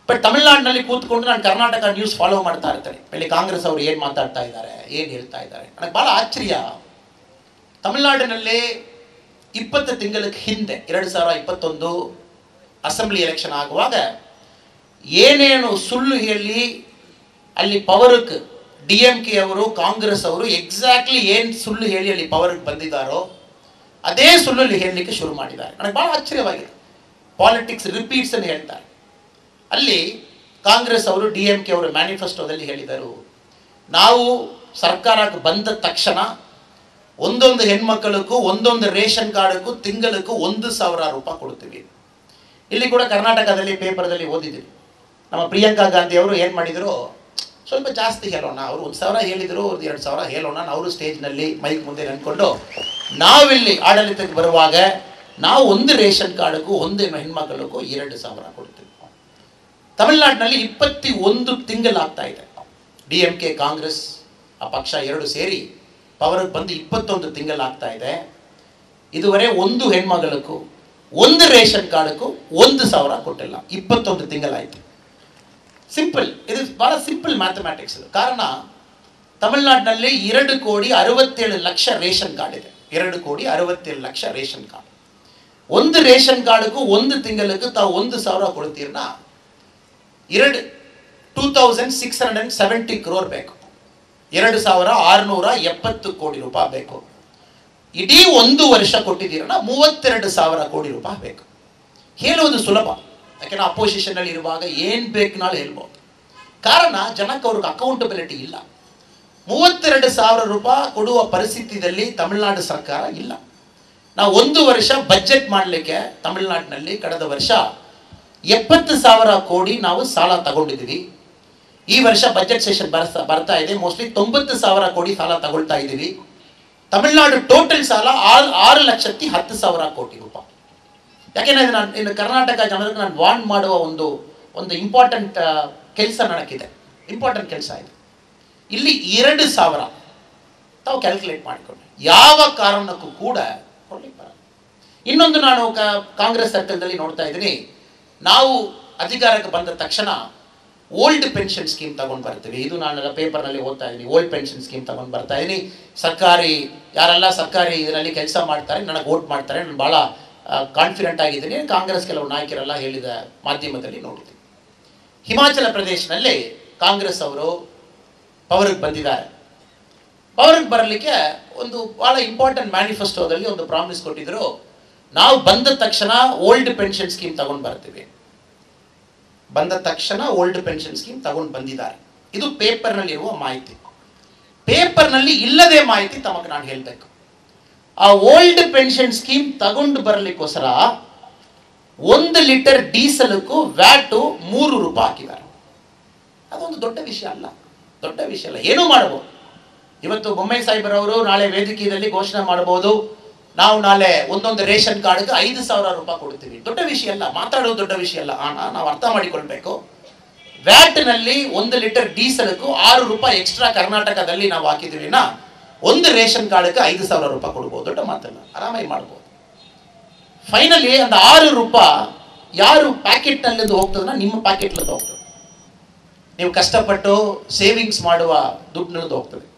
but ತಮಿಳ್ನಾಡಿನಲ್ಲಿ ಕೂತ್ಕೊಂಡು ನಾನು Karnataka news follow ಮಾಡ್ತಾ ಇರ್ತೇನೆ ಇಲ್ಲಿ ಕಾಂಗ್ರೆಸ್ ಅವರು ಏನು ಮಾತಾಡ್ತಾ ಇದ್ದಾರೆ ಏನು ಹೇಳ್ತಾ ಇದ್ದಾರೆ ನನಗೆ ಭಾಳ ಆಶ್ಚರ್ಯ ತಮಿಳ್ನಾಡಿನಲ್ಲಿ ಇಪ್ಪತ್ತು ತಿಂಗಳ ಹಿಂದೆ ಎರಡು ಸಾವಿರ ಇಪ್ಪತ್ತೊಂದು ಅಸೆಂಬ್ಲಿ ಎಲೆಕ್ಷನ್ ಆಗುವಾಗ ಏನೇನು ಸುಳ್ಳು ಹೇಳಿ ಅಲ್ಲಿ ಪವರ್ಗೆ ಡಿ ಎಂ ಕೆ ಅವರು ಕಾಂಗ್ರೆಸ್ ಅವರು ಎಕ್ಸಾಕ್ಟ್ಲಿ ಏನು ಸುಳ್ಳು ಹೇಳಿ ಅಲ್ಲಿ ಪವರ್ಗೆ ಬಂದಿದ್ದಾರೋ ಅದೇ ಸುಳ್ಳು ಅಲ್ಲಿ ಹೇಳಲಿಕ್ಕೆ ಶುರು ಮಾಡಿದ್ದಾರೆ ನನಗೆ ಭಾಳ ಆಶ್ಚರ್ಯವಾಗಿದೆ ಪಾಲಿಟಿಕ್ಸ್ ರಿಪೀಟ್ಸ್ ಅಂತ ಹೇಳ್ತಾರೆ ಅಲ್ಲಿ ಕಾಂಗ್ರೆಸ್ ಅವರು ಡಿ ಎಂ ಕೆ ಅವರು ಮ್ಯಾನಿಫೆಸ್ಟೋದಲ್ಲಿ ಹೇಳಿದರು ನಾವು ಸರ್ಕಾರಕ್ಕೆ ಬಂದ ತಕ್ಷಣ ಒಂದೊಂದು ಹೆಣ್ಮಕ್ಕಳಿಗೂ ಒಂದೊಂದು ರೇಷನ್ ಕಾರ್ಡ್ಗೂ ತಿಂಗಳಿಗೂ ಒಂದು ಸಾವಿರ ರೂಪಾಯಿ ಕೊಡ್ತೀವಿ ಇಲ್ಲಿ ಕೂಡ ಕರ್ನಾಟಕದಲ್ಲಿ ಪೇಪರ್ದಲ್ಲಿ ಓದಿದ್ದೀವಿ ನಮ್ಮ ಪ್ರಿಯಾಂಕಾ ಗಾಂಧಿ ಅವರು ಏನು ಮಾಡಿದರು ಸ್ವಲ್ಪ ಜಾಸ್ತಿ ಹೇಳೋಣ ಅವರು ಒಂದು ಸಾವಿರ ಹೇಳಿದರು ಅವ್ರದ್ದು ಎರಡು ಸಾವಿರ ಹೇಳೋಣ ಅವರು ಸ್ಟೇಜ್ನಲ್ಲಿ ಮೈಕ್ ಮುಂದೆ ಅಂದ್ಕೊಂಡು ನಾವಿಲ್ಲಿ ಆಡಳಿತಕ್ಕೆ ಬರುವಾಗ ನಾವು ಒಂದು ರೇಷನ್ ಕಾರ್ಡ್ಗೂ ಒಂದು ಹೆಣ್ಮಕ್ಳಿಗೂ ಎರಡು ಸಾವಿರ ಕೊಡ್ತೀವಿ ತಮಿಳುನಾಡಿನಲ್ಲಿ ಇಪ್ಪತ್ತಿ ಒಂದು ತಿಂಗಳಾಗ್ತಾ ಇದೆ ಡಿ ಎಂ ಕೆ ಕಾಂಗ್ರೆಸ್ ಆ ಪಕ್ಷ ಎರಡು ಸೇರಿ ಪವರ್ಗೆ ಬಂದು ಇಪ್ಪತ್ತೊಂದು ತಿಂಗಳಾಗ್ತಾ ಇದೆ ಇದುವರೆ ಒಂದು ಹೆಣ್ಮಗಳಿಗೂ ಒಂದು ರೇಷನ್ ಕಾರ್ಡ್ಗೂ ಒಂದು ಸಾವಿರ ಕೊಟ್ಟಿಲ್ಲ ಇಪ್ಪತ್ತೊಂದು ತಿಂಗಳಾಯಿತು ಸಿಂಪಲ್ ಇದು ಬಹಳ ಸಿಂಪಲ್ ಮ್ಯಾಥಮ್ಯಾಟಿಕ್ಸ್ ಇದು ಕಾರಣ ತಮಿಳುನಾಡಿನಲ್ಲಿ ಎರಡು ಕೋಟಿ ಅರವತ್ತೇಳು ಲಕ್ಷ ರೇಷನ್ ಕಾರ್ಡ್ ಇದೆ ಎರಡು ಕೋಟಿ ಅರವತ್ತೇಳು ಲಕ್ಷ ರೇಷನ್ ಕಾರ್ಡ್ ಒಂದು ರೇಷನ್ ಕಾರ್ಡ್ಗೂ ಒಂದು ತಿಂಗಳಿಗೂ ತಾವು ಒಂದು ಸಾವಿರ ಕೊಡ್ತೀರನ್ನ ಎರಡು two thousand six hundred and seventy crore ಬೇಕು ಎರಡು ಸಾವಿರ ಆರುನೂರ ಎಪ್ಪತ್ತು ಕೋಟಿ ರೂಪಾಯಿ ಬೇಕು ಇಡೀ ಒಂದು ವರ್ಷ ಕೊಟ್ಟಿದ್ದೀರನ್ನ ಮೂವತ್ತೆರಡು ಸಾವಿರ ಕೋಟಿ ರೂಪಾಯಿ ಬೇಕು ಹೇಳುವುದು ಸುಲಭ ಯಾಕೆಂದ್ರೆ ಅಪೋಸಿಷನಲ್ಲಿ ಇರುವಾಗ ಏನು ಬೇಕು ನಾಳೆ ಹೇಳ್ಬೋದು ಕಾರಣ ಜನಕ್ಕೆ ಅವ್ರಿಗೆ ಅಕೌಂಟಬಿಲಿಟಿ ಇಲ್ಲ ಮೂವತ್ತೆರಡು ಸಾವಿರ ರೂಪಾಯಿ ಕೊಡುವ ಪರಿಸ್ಥಿತಿಯಲ್ಲಿ ತಮಿಳುನಾಡು ಸರ್ಕಾರ ಇಲ್ಲ ನಾವು ಒಂದು ವರ್ಷ ಬಜೆಟ್ ಮಾಡಲಿಕ್ಕೆ ತಮಿಳುನಾಡಿನಲ್ಲಿ ಕಳೆದ ವರ್ಷ ಎಪ್ಪತ್ತು ಸಾವಿರ ಕೋಟಿ ನಾವು ಸಾಲ ತಗೊಂಡಿದ್ದೀವಿ ಈ ವರ್ಷ ಬಜೆಟ್ ಸೆಷನ್ ಬರ್ತಾ ಬರ್ತಾ ಇದೆ ಮೋಸ್ಟ್ಲಿ ತೊಂಬತ್ತು ಸಾವಿರ ಕೋಟಿ ಸಾಲ ತಗೊಳ್ತಾ ಇದ್ದೀವಿ ತಮಿಳುನಾಡು ಟೋಟಲ್ ಸಾಲ ಆರು ಆರು ಲಕ್ಷത്തി ಹತ್ತು ಸಾವಿರ ಕೋಟಿ ರೂಪಾಯಿ ಯಾಕೆಂದ್ರೆ ನಾನು ಇನ್ನು ಕರ್ನಾಟಕ ಜನರಿಗೆ ನಾನು ವಾರ್ನ್ ಮಾಡುವ ಒಂದು ಒಂದು ಇಂಪಾರ್ಟೆಂಟ್ ಕೆಲಸ ನನಗಿದೆ ಇಂಪಾರ್ಟೆಂಟ್ ಕೆಲಸ ಇದೆ ಇಲ್ಲಿ ಎರಡು ಸಾವಿರ ತಾವು ಕ್ಯಾಲ್ಕುಲೇಟ್ ಮಾಡಿಕೊಂಡು ಯಾವ ಕಾರಣಕ್ಕೂ ಕೂಡ ಕೊಡ್ಲಿಕ್ಕೆ ಬರಲ್ಲ ಇನ್ನೊಂದು ನಾನು ಕ- ಕಾಂಗ್ರೆಸ್ ಸರ್ಕಲ್ದಲ್ಲಿ ನೋಡ್ತಾ ಇದ್ದೀನಿ ನಾವು ಅಧಿಕಾರಕ್ಕೆ ಬಂದ ತಕ್ಷಣ ಓಲ್ಡ್ ಪೆನ್ಷನ್ ಸ್ಕೀಮ್ ತಗೊಂಡು ಬರ್ತೀವಿ ಇದು ನಾನು ಪೇಪರ್ನಲ್ಲಿ ಓದ್ತಾ ಇದ್ದೀನಿ ಓಲ್ಡ್ ಪೆನ್ಷನ್ ಸ್ಕೀಮ್ ತಗೊಂಡು ಬರ್ತಾ ಇದ್ದೀನಿ ಸರ್ಕಾರಿ ಯಾರೆಲ್ಲ ಸರ್ಕಾರಿ ಇದರಲ್ಲಿ ಕೆಲಸ ಮಾಡ್ತಾರೆ ನನಗೆ ವೋಟ್ ಮಾಡ್ತಾರೆ ನಾನು ಭಾಳ ಕಾನ್ಫಿಡೆಂಟ್ ಆಗಿದ್ದೀನಿ ಕಾಂಗ್ರೆಸ್ ಕೆಲವು ನಾಯಕರೆಲ್ಲ ಹೇಳಿದ ಮಾಧ್ಯಮದಲ್ಲಿ ನೋಡಿದ್ದೀನಿ ಹಿಮಾಚಲ ಪ್ರದೇಶನಲ್ಲಿ ಕಾಂಗ್ರೆಸ್ ಅವರು ಪವರ್ಗೆ ಬಂದಿದ್ದಾರೆ ಪವರ್ಗೆ ಬರಲಿಕ್ಕೆ ಒಂದು ಭಾಳ ಇಂಪಾರ್ಟೆಂಟ್ ಮ್ಯಾನಿಫೆಸ್ಟೋದಲ್ಲಿ ಒಂದು ಪ್ರಾಮಿಸ್ ಕೊಟ್ಟಿದ್ರು ನಾವು ಬಂದ ತಕ್ಷಣ ಓಲ್ಡ್ ಪೆನ್ಷನ್ ಸ್ಕೀಮ್ ತಗೊಂಡು ಬರ್ತೀವಿ ಬಂದ ತಕ್ಷಣ ಓಲ್ಡ್ ಪೆನ್ಷನ್ ಸ್ಕೀಮ್ ತಗೊಂಡು ಬಂದಿದ್ದಾರೆ ಇದು ಪೇಪರ್ನಲ್ಲಿರುವ ಮಾಹಿತಿ ಪೇಪರ್ನಲ್ಲಿ ಇಲ್ಲದೆ ಮಾಹಿತಿ ತಮಗೆ ನಾನು ಹೇಳಬೇಕು ಆ ಓಲ್ಡ್ ಪೆನ್ಷನ್ ಸ್ಕೀಮ್ ತಗೊಂಡು ಬರಲಿಕ್ಕೋಸ್ಕರ ಒಂದು ಲೀಟರ್ ಡೀಸೆಲ್ಗೂ ವ್ಯಾಟು ಮೂರು ರೂಪಾಯಿ ಹಾಕಿದ್ದಾರೆ ಅದೊಂದು ದೊಡ್ಡ ವಿಷಯ ಅಲ್ಲ ದೊಡ್ಡ ವಿಷಯ ಅಲ್ಲ ಏನೂ ಮಾಡಬಹುದು ಇವತ್ತು ಬೊಮ್ಮೈ ಸಾಹೇಬರವರು ನಾಳೆ ವೇದಿಕೆಯಲ್ಲಿ ಘೋಷಣೆ ಮಾಡಬಹುದು ನಾವು ನಾಳೆ ಒಂದೊಂದು ರೇಷನ್ ಕಾರ್ಡ್ಗೆ ಐದು ಸಾವಿರ ರೂಪಾಯಿ ಕೊಡ್ತೀವಿ ದೊಡ್ಡ ವಿಷಯ ಅಲ್ಲ ಮಾತಾಡೋದು ದೊಡ್ಡ ವಿಷಯ ಅಲ್ಲ ಆನ ನಾವು ಅರ್ಥ ಮಾಡಿಕೊಳ್ಬೇಕು ವ್ಯಾಟ್ನಲ್ಲಿ ಒಂದು ಲೀಟರ್ ಡೀಸೆಲ್ಗೂ ಆರು ರೂಪಾಯಿ ಎಕ್ಸ್ಟ್ರಾ ಕರ್ನಾಟಕದಲ್ಲಿ ನಾವು ಹಾಕಿದ್ದೀವಿ ನಾ ಒಂದು ರೇಷನ್ ಕಾರ್ಡ್ಗೆ ಐದು ಸಾವಿರ ರೂಪಾಯಿ ಕೊಡ್ಬೋದು ದೊಡ್ಡ ಮಾತಲ್ಲ ಆರಾಮಾಗಿ ಮಾಡ್ಬೋದು ಫೈನಲಿ ಒಂದು ಆರು ರೂಪಾಯಿ ಯಾರು ಪ್ಯಾಕೆಟ್ನಲ್ಲಿಂದ ಹೋಗ್ತದನ್ನ ನಿಮ್ಮ ಪ್ಯಾಕೆಟ್ಲಿಂದ ಹೋಗ್ತದೆ ನೀವು ಕಷ್ಟಪಟ್ಟು ಸೇವಿಂಗ್ಸ್ ಮಾಡುವ ದುಡ್ಡಿನಿಂದ ಹೋಗ್ತದೆ